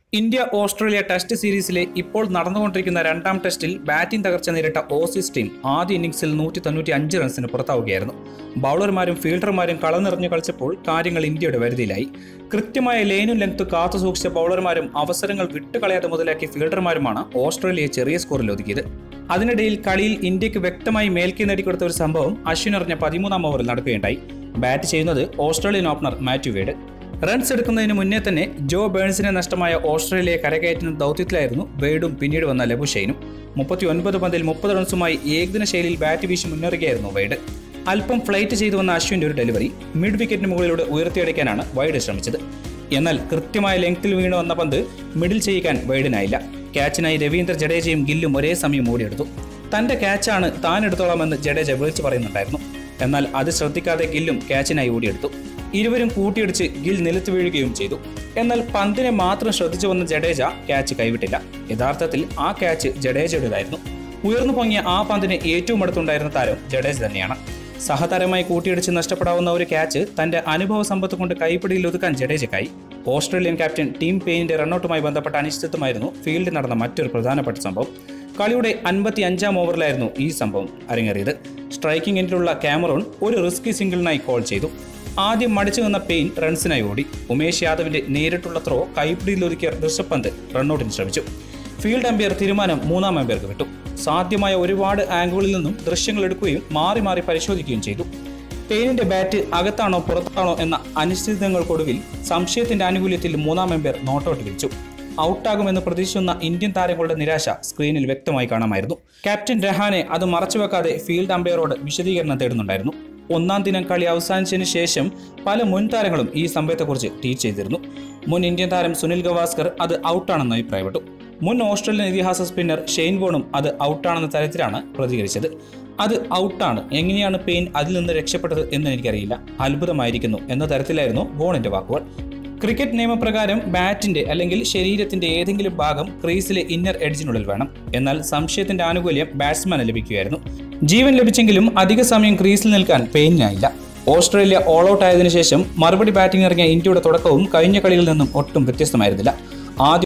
India Australia test സീരീസിലെ ഇപ്പോൾ നടന്നുകൊണ്ടിരിക്കുന്ന രണ്ടാം ടെസ്റ്റിൽ ബാറ്റിംഗ് തകർച്ച നേരിട്ട ഓസീസ് ടീം ആദ്യ ഇന്നിംഗ്സിൽ നൂറ്റി തൊണ്ണൂറ്റി അഞ്ച് റൺസിന് പുറത്താവുകയായിരുന്നു ബൗളർമാരും ഫീൽഡർമാരും കളനിറഞ്ഞു കളിച്ചപ്പോൾ കാര്യങ്ങൾ ഇന്ത്യയുടെ വരുതിയിലായി കൃത്യമായ ലൈനും ലെങ്ത് കാത്തു സൂക്ഷിച്ച ബൗളർമാരും അവസരങ്ങൾ വിട്ടുകളയാതെ മുതലാക്കിയ ഫീൽഡർമാരുമാണ് ഓസ്ട്രേലിയയെ ചെറിയ സ്കോറിൽ ഒതുക്കിയത് അതിനിടയിൽ കളിയിൽ ഇന്ത്യക്ക് വ്യക്തമായി മേൽക്കൈ നേടിക്കൊടുത്ത ഒരു സംഭവം അശ്വിൻ എറിഞ്ഞ പതിമൂന്നാം ഓവറിൽ നടക്കുകയുണ്ടായി ബാറ്റ് ചെയ്യുന്നത് Australian opener Matthew Wade runs എടുക്കുന്നതിന് മുന്നേ തന്നെ ജോ ബേൺസിനെ നഷ്ടമായ ഓസ്ട്രേലിയയെ കരകയറ്റുന്ന ദൗത്യത്തിലായിരുന്നു വേഡും പിന്നീട് വന്ന ലബുഷൈനും മുപ്പത്തി ഒൻപത് പന്തിൽ മുപ്പത് റൺസുമായി ഏകദിന ശൈലിയിൽ ബാറ്റ് വീശി മുന്നേറുകയായിരുന്നു വൈഡ് അല്പം ഫ്ലൈറ്റ് ചെയ്തു വന്ന അശ്വിന്റെ ഒരു ഡെലിവറി മിഡ് വിക്കറ്റിന് മുകളിലൂടെ ഉയർത്തിയടിക്കാനാണ് വൈഡ് ശ്രമിച്ചത് എന്നാൽ കൃത്യമായ ലെങ്ത്തിൽ വീണ് വന്ന പന്ത് മിഡിൽ ചെയ്യിക്കാൻ വൈഡിനായില്ല ക്യാച്ചിനായി രവീന്ദ്ര ജഡേജയും ഗില്ലും ഒരേ സമയം ഓടിയെടുത്തു തന്റെ ക്യാച്ചാണ് താൻ എടുത്തോളാമെന്ന് ജഡേജ വിളിച്ചു പറയുന്നുണ്ടായിരുന്നു എന്നാൽ അത് ശ്രദ്ധിക്കാതെ ഗില്ലും ക്യാച്ചിനായി ഓടിയെടുത്തു ഇരുവരും കൂട്ടിയിടിച്ച് ഗിൽ നിലത്ത് വീഴുകയും ചെയ്തു എന്നാൽ പന്തിനെ മാത്രം ശ്രദ്ധിച്ചു വന്ന ജഡേജ ക്യാച്ച് കൈവിട്ടില്ല യഥാർത്ഥത്തിൽ ആ ക്യാച്ച് ജഡേജയുടേതായിരുന്നു ഉയർന്നു പൊങ്ങിയ ആ പന്തിന് ഏറ്റവും അടുത്തുണ്ടായിരുന്ന താരം ജഡേജ തന്നെയാണ് സഹതാരമായി കൂട്ടിയിടിച്ച് നഷ്ടപ്പെടാവുന്ന ഒരു ക്യാച്ച് തന്റെ അനുഭവ സമ്പത്ത് കൊണ്ട് കൈപ്പിടിയിൽ ഒതുക്കാൻ ജഡേജക്കായി ഓസ്ട്രേലിയൻ ക്യാപ്റ്റൻ ടീം പെയിനിന്റെ റണ്ണൌട്ടുമായി ബന്ധപ്പെട്ട അനിശ്ചിതത്വമായിരുന്നു ഫീൽഡിൽ നടന്ന മറ്റൊരു പ്രധാനപ്പെട്ട സംഭവം കളിയുടെ അൻപത്തി അഞ്ചാം ഓവറിലായിരുന്നു ഈ സംഭവം അരങ്ങേറിയത് സ്ട്രൈക്കിംഗ് എൻഡിലുള്ള ക്യാമറോൺ ഒരു റിസ്കി സിംഗിളിനായി കോൾ ചെയ്തു ആദ്യം മടിച്ചു നിന്ന പെയിൻ റൺസിനായി ഓടി ഉമേഷ് യാദവിന്റെ നേരിട്ടുള്ള ത്രോ കൈപ്പിടിയിൽ ഒതുക്കിയ ഋഷഭ് പന്ത് റണ്ണൌട്ടിന് ശ്രമിച്ചു ഫീൽഡ് അമ്പയർ തീരുമാനം മൂന്നാം അമ്പയർക്ക് വിട്ടു സാധ്യമായ ഒരുപാട് ആംഗിളിൽ നിന്നും ദൃശ്യങ്ങൾ എടുക്കുകയും മാറി മാറി പരിശോധിക്കുകയും ചെയ്തു പെയിനിന്റെ ബാറ്റ് അകത്താണോ പുറത്താണോ എന്ന അനിശ്ചിതങ്ങൾക്കൊടുവിൽ സംശയത്തിന്റെ ആനുകൂല്യത്തിൽ മൂന്നാം അമ്പയർ നോട്ടൌട്ട് വിളിച്ചു ഔട്ടാകുമെന്ന് പ്രതീക്ഷിക്കുന്ന ഇന്ത്യൻ താരങ്ങളുടെ നിരാശ സ്ക്രീനിൽ വ്യക്തമായി കാണാമായിരുന്നു ക്യാപ്റ്റൻ രഹാനെ അത് മറച്ചുവെക്കാതെ ഫീൽഡ് അമ്പയറോട് വിശദീകരണം തേടുന്നുണ്ടായിരുന്നു ഒന്നാം ദിനം കളി അവസാനിച്ചതിന് ശേഷം പല മുൻ താരങ്ങളും ഈ സംഭവത്തെക്കുറിച്ച് ട്വീറ്റ് ചെയ്തിരുന്നു മുൻ ഇന്ത്യൻ താരം സുനിൽ ഗവാസ്കർ അത് ഔട്ടാണെന്ന് അഭിപ്രായപ്പെട്ടു മുൻ ഓസ്ട്രേലിയൻ ഇതിഹാസ സ്പിന്നർ ഷെയ്ൻ വോണും അത് ഔട്ടാണെന്ന തരത്തിലാണ് പ്രതികരിച്ചത് അത് ഔട്ടാണ് എങ്ങനെയാണ് പെയിൻ അതിൽ നിന്ന് രക്ഷപ്പെട്ടത് എന്ന് എനിക്കറിയില്ല അത്ഭുതമായിരിക്കുന്നു എന്ന തരത്തിലായിരുന്നു വോണിന്റെ വാക്കുകൾ ക്രിക്കറ്റ് നിയമപ്രകാരം ബാറ്റിന്റെ അല്ലെങ്കിൽ ശരീരത്തിന്റെ ഏതെങ്കിലും ഭാഗം ക്രീസിലെ ഇന്നർ എഡ്ജിനുള്ളിൽ വേണം എന്നാൽ സംശയത്തിന്റെ ആനുകൂല്യം ബാറ്റ്സ്മാന് ലഭിക്കുകയായിരുന്നു ജീവൻ ലഭിച്ചെങ്കിലും അധിക സമയം ക്രീസിൽ നിൽക്കാൻ പെയിനിനായില്ല ഓസ്ട്രേലിയ ഓൾ ഔട്ട് ആയതിനു ശേഷം മറുപടി ബാറ്റിംഗ് ഇറങ്ങിയ ഇന്ത്യയുടെ തുടക്കവും കഴിഞ്ഞ കളിയിൽ നിന്നും ഒട്ടും വ്യത്യസ്തമായിരുന്നില്ല ആദ്യ